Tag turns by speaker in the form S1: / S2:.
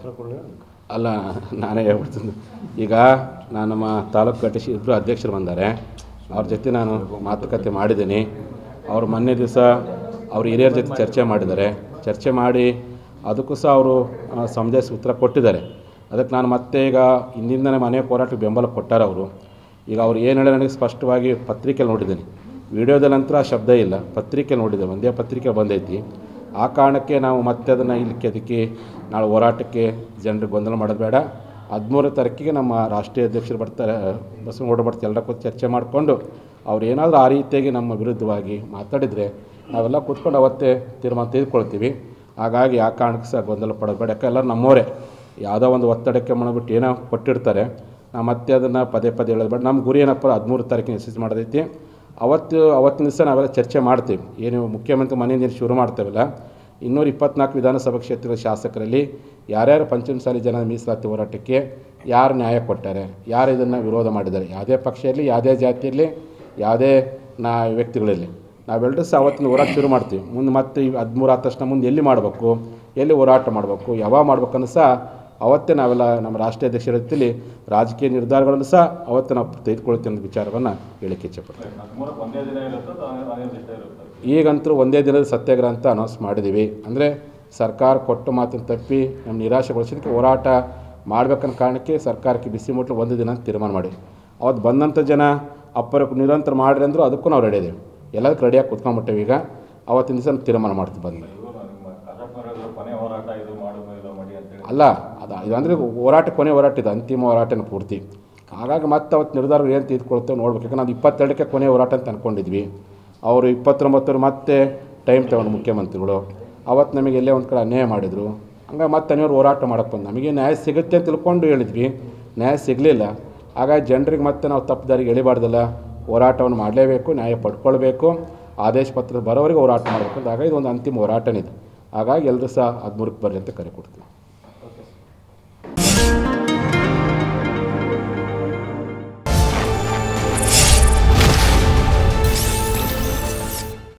S1: ಉತ್ತರ ಕೊಡಲಿ
S2: ಅಲ್ಲ ನಾನೇ ಹೇಳ್ಬಿಡ್ತೀನಿ ಈಗ ನಾನು ನಮ್ಮ ತಾಲೂಕು ಘಟಕ ಇಬ್ಬರು ಅಧ್ಯಕ್ಷರು ಬಂದ್ದಾರೆ ಅವ್ರ ಜೊತೆ ನಾನು ಮಾತುಕತೆ ಮಾಡಿದ್ದೀನಿ ಅವರು ಮೊನ್ನೆ ದಿವಸ ಅವ್ರ ಹಿರಿಯರ ಜೊತೆ ಚರ್ಚೆ ಮಾಡಿದ್ದಾರೆ ಚರ್ಚೆ ಮಾಡಿ ಅದಕ್ಕೂ ಸಹ ಅವರು ಸಮಜಾಯಿಸಿ ಉತ್ತರ ಕೊಟ್ಟಿದ್ದಾರೆ ಅದಕ್ಕೆ ನಾನು ಮತ್ತೆ ಈಗ ಹಿಂದಿಂದನೇ ಮನೆ ಹೋರಾಟಕ್ಕೆ ಬೆಂಬಲ ಕೊಟ್ಟಾರೆ ಅವರು ಈಗ ಅವ್ರು ಏನು ಹೇಳಿ ನನಗೆ ಸ್ಪಷ್ಟವಾಗಿ ಪತ್ರಿಕೆಯಲ್ಲಿ ನೋಡಿದ್ದೀನಿ ವಿಡಿಯೋದಲ್ಲಂತೂ ಆ ಶಬ್ದ ಇಲ್ಲ ಪತ್ರಿಕೆ ನೋಡಿದೆ ಒಂದೇ ಪತ್ರಿಕೆ ಬಂದೈತಿ ಆ ಕಾರಣಕ್ಕೆ ನಾವು ಮತ್ತೆ ಅದನ್ನು ಇಲ್ಲಿ ಕೆದಕಿ ನಾಳೆ ಹೋರಾಟಕ್ಕೆ ಜನರಿಗೆ ಗೊಂದಲ ಮಾಡೋದು ಬೇಡ ಹದಿಮೂರು ತಾರೀಕಿಗೆ ನಮ್ಮ ರಾಷ್ಟ್ರೀಯ ಅಧ್ಯಕ್ಷರು ಬರ್ತಾರೆ ಬಸವನಗೌಡ ಬರ್ತಾರೆ ಎಲ್ಲರ ಕೂತು ಚರ್ಚೆ ಮಾಡಿಕೊಂಡು ಅವ್ರು ಏನಾದರೂ ಆ ರೀತಿಯಾಗಿ ನಮ್ಮ ವಿರುದ್ಧವಾಗಿ ಮಾತಾಡಿದರೆ ನಾವೆಲ್ಲ ಕೂತ್ಕೊಂಡು ಅವತ್ತೇ ತೀರ್ಮಾನ ತೆಗೆದುಕೊಳ್ತೀವಿ ಹಾಗಾಗಿ ಆ ಕಾರಣಕ್ಕೆ ಸಹ ಗೊಂದಲ ಪಡೋದು ಬೇಡ ಯಾಕೆ ಎಲ್ಲರೂ ನಮ್ಮವರೇ ಯಾವುದೋ ಒಂದು ಒತ್ತಡಕ್ಕೆ ಮಾಡಿಬಿಟ್ಟು ಏನೋ ಕೊಟ್ಟಿರ್ತಾರೆ ನಾವು ಮತ್ತೆ ಅದನ್ನು ಪದೇ ಪದೇ ಹೇಳೋದು ಬೇಡ ನಮ್ಮ ಗುರಿ ಏನಪ್ಪ ಹದಿಮೂರು ತಾರೀಕಿನ ಎಸ್ ಮಾಡೋದೈತಿ ಅವತ್ತು ಅವತ್ತಿನ ದಿವಸ ನಾವೆಲ್ಲ ಚರ್ಚೆ ಮಾಡ್ತೀವಿ ಏನು ಮುಖ್ಯಮಂತ್ರಿ ಮನೆಯಿಂದ ಏನು ಶುರು ಮಾಡ್ತೇವಲ್ಲ ಇನ್ನೂರ ಇಪ್ಪತ್ನಾಲ್ಕು ವಿಧಾನಸಭಾ ಕ್ಷೇತ್ರದ ಶಾಸಕರಲ್ಲಿ ಯಾರ್ಯಾರು ಪಂಚಮಸಾಲಿ ಜನ ಮೀಸಲಾತಿ ಹೋರಾಟಕ್ಕೆ ಯಾರು ನ್ಯಾಯ ಕೊಟ್ಟಾರೆ ಯಾರು ಇದನ್ನು ವಿರೋಧ ಮಾಡಿದ್ದಾರೆ ಯಾವುದೇ ಪಕ್ಷ ಇರಲಿ ಯಾವುದೇ ಜಾತಿಯಲ್ಲಿ ಯಾವುದೇ ನಾ ವ್ಯಕ್ತಿಗಳಲ್ಲಿ ನಾವೆಲ್ಲರೂ ಸಹ ಅವತ್ತಿನ ಹೋರಾಟ ಶುರು ಮಾಡ್ತೀವಿ ಮುಂದೆ ಮತ್ತೆ ಈ ಹದಿಮೂರು ಆದ ತಕ್ಷಣ ಮುಂದೆ ಎಲ್ಲಿ ಮಾಡಬೇಕು ಎಲ್ಲಿ ಹೋರಾಟ ಮಾಡಬೇಕು ಯಾವಾಗ ಮಾಡ್ಬೇಕನ್ನು ಸಹ ಅವತ್ತೇ ನಾವೆಲ್ಲ ನಮ್ಮ ರಾಷ್ಟ್ರೀಯ ಅಧ್ಯಕ್ಷರ ರೀತಿಯಲ್ಲಿ ರಾಜಕೀಯ ನಿರ್ಧಾರಗಳನ್ನು ಸಹ ಅವತ್ತು ನಾವು ತೆಗೆದುಕೊಳ್ತೀವಿ ಅನ್ನೋ ವಿಚಾರವನ್ನು ಹೇಳಿಕ್ಕೆ ಇಚ್ಛೆಪಡ್ತೀನಿ
S3: ಹದಿಮೂರಕ್ಕೆ ಒಂದೇ ದಿನ ಇರುತ್ತೆ ಅಥವಾ ಅನಿರ್ದಿಷ್ಟ ಇರುತ್ತೆ
S2: ಈಗಂತೂ ಒಂದೇ ದಿನದ ಸತ್ಯಾಗ್ರಹ ಅಂತ ಅನೌನ್ಸ್ ಮಾಡಿದ್ದೀವಿ ಅಂದರೆ ಸರ್ಕಾರ ಕೊಟ್ಟ ಮಾತನ್ನು ತಪ್ಪಿ ನಮ್ಮ ನಿರಾಶೆಗೊಳಿಸೋದಕ್ಕೆ ಹೋರಾಟ ಮಾಡ್ಬೇಕನ್ನೋ ಕಾರಣಕ್ಕೆ ಸರ್ಕಾರಕ್ಕೆ ಬಿಸಿ ಮುಟ್ಟಲು ಒಂದು ದಿನ ಅಂತ ತೀರ್ಮಾನ ಮಾಡಿ ಅವತ್ತು ಬಂದಂಥ ಜನ ಅಪ್ಪರ ನಿರಂತರ ಮಾಡಿರಿ ಅಂದರು ಅದಕ್ಕೂ ನಾವು ರೆಡಿ ಇದ್ದೀವಿ ಎಲ್ಲದಕ್ಕೆ ರೆಡಿಯಾಗಿ ಕುತ್ಕೊಂಡ್ಬಿಟ್ಟೇವೆ ಈಗ ಅವತ್ತಿನ ದಿವಸ ತೀರ್ಮಾನ ಮಾಡ್ತೀವಿ ಬಂದು
S3: ಇವರು ನಿಮ್ಮ ಕಾಶಪ್ಪನವರ ಕೊನೆ ಹೋರಾಟ ಇದು ಮಾಡು ಇಲ್ಲ ಮಾಡಿ ಅಂತೇಳಿ
S2: ಅಲ್ಲ ಅದು ಇದಂದರೆ ಹೋರಾಟ ಕೊನೆ ಹೋರಾಟ ಇದು ಅಂತಿಮ ಹೋರಾಟನ ಪೂರ್ತಿ ಹಾಗಾಗಿ ಮತ್ತೆ ಅವತ್ತು ನಿರ್ಧಾರ ಏನು ತೆಗೆದುಕೊಳ್ತೇವೆ ನೋಡ್ಬೇಕು ಯಾಕಂದ್ರೆ ನಾವು ಇಪ್ಪತ್ತೆರಡಕ್ಕೆ ಕೊನೆ ಹೋರಾಟ ಅಂತ ಅಂದ್ಕೊಂಡಿದ್ವಿ ಅವರು ಇಪ್ಪತ್ತೊಂಬತ್ತರ ಮತ್ತೆ ಟೈಮ್ ತಗೊಂಡು ಮುಖ್ಯಮಂತ್ರಿಗಳು ಅವತ್ತು ನಮಗೆ ಎಲ್ಲೇ ಒಂದು ಕಡೆ ಅನ್ಯಾಯ ಮಾಡಿದರು ಹಂಗಾಗಿ ಮತ್ತೆ ಅನಿವಾರ್ಯ ಹೋರಾಟ ಮಾಡಕ್ಕೆ ಬಂದು ನಮಗೆ ನ್ಯಾಯ ಸಿಗುತ್ತೆ ಅಂತ ತಿಳ್ಕೊಂಡು ಹೇಳಿದ್ವಿ ನ್ಯಾಯ ಸಿಗಲಿಲ್ಲ ಹಾಗಾಗಿ ಜನರಿಗೆ ಮತ್ತೆ ನಾವು ತಪ್ಪು ದಾರಿಗೆ ಎಳಿಬಾರ್ದಲ್ಲ ಹೋರಾಟವನ್ನು ಮಾಡಲೇಬೇಕು ನ್ಯಾಯ ಪಡ್ಕೊಳ್ಬೇಕು ಆದೇಶ ಪತ್ರ ಬರೋವರೆಗೆ ಹೋರಾಟ ಮಾಡಬೇಕು ಅಂತ ಹಾಗಾಗಿ ಇದೊಂದು ಅಂತಿಮ ಹೋರಾಟನಿದೆ ಹಾಗಾಗಿ ಎಲ್ಲರೂ ಸಹ ಹದಿಮೂರಕ್ಕೆ ಬರ್ರಿ ಅಂತ ಕರೆ ಕೊಡ್ತೀವಿ